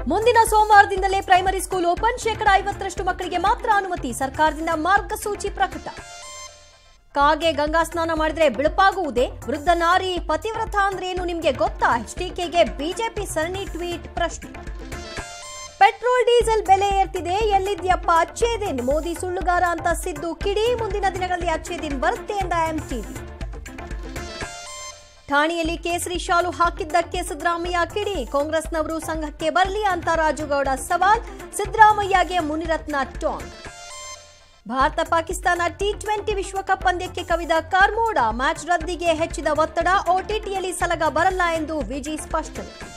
ಮುಂದಿನ ಸೋಮವಾರದಿಂದಲೇ primary school open ಶೇಕಡ ಐವತ್ತರಷ್ಟು ಮಕ್ಕಳಿಗೆ ಮಾತ್ರ ಅನುಮತಿ ಸರ್ಕಾರದಿಂದ ಮಾರ್ಗಸೂಚಿ ಪ್ರಕಟ ಕಾಗೆ ಗಂಗಾ ಸ್ನಾನ ಮಾಡಿದ್ರೆ ಬಿಳುಪಾಗುವುದೇ ವೃದ್ಧ ನಾರಿ ಪತಿವ್ರತ ಅಂದ್ರೆ ಏನು ನಿಮ್ಗೆ ಗೊತ್ತಾ ಎಚ್ಡಿಕೆಗೆ ಬಿಜೆಪಿ ಸರಣಿ ಟ್ವೀಟ್ ಪ್ರಶ್ನೆ ಪೆಟ್ರೋಲ್ ಡೀಸೆಲ್ ಬೆಲೆ ಏರ್ತಿದೆ ಎಲ್ಲಿದ್ಯಪ್ಪ ಅಚ್ಚೇದಿನ್ ಮೋದಿ ಸುಳ್ಳುಗಾರ ಅಂತ ಸಿದ್ದು ಕಿಡಿ ಮುಂದಿನ ದಿನಗಳಲ್ಲಿ ಅಚ್ಚೇದಿನ್ ಬರುತ್ತೆ ಎಂದ ಎಂಟಿವಿ ಠಾಣೆಯಲ್ಲಿ ಕೇಸರಿ ಶಾಲು ಹಾಕಿದ್ದಕ್ಕೆ ಸಿದ್ದರಾಮಯ್ಯ ಕಿಡಿ ಕಾಂಗ್ರೆಸ್ನವರು ಸಂಘಕ್ಕೆ ಬರಲಿ ಅಂತ ರಾಜುಗೌಡ ಸವಾಲ್ ಸಿದ್ದರಾಮಯ್ಯಗೆ ಮುನಿರತ್ನ ಟಾಂಗ್ ಭಾರತ ಪಾಕಿಸ್ತಾನ ಟಿ ಟ್ವೆಂಟಿ ವಿಶ್ವಕಪ್ ಪಂದ್ಯಕ್ಕೆ ಕವಿದ ಕಾರ್ಮೋಡ ಮ್ಯಾಚ್ ರದ್ದಿಗೆ ಹೆಚ್ಚಿದ ಒತ್ತಡ ಓಟಿಟಿಯಲ್ಲಿ ಸಲಗ ಬರಲ್ಲ ಎಂದು ವಿಜಿ ಸ್ಪಷ್ಟನೆ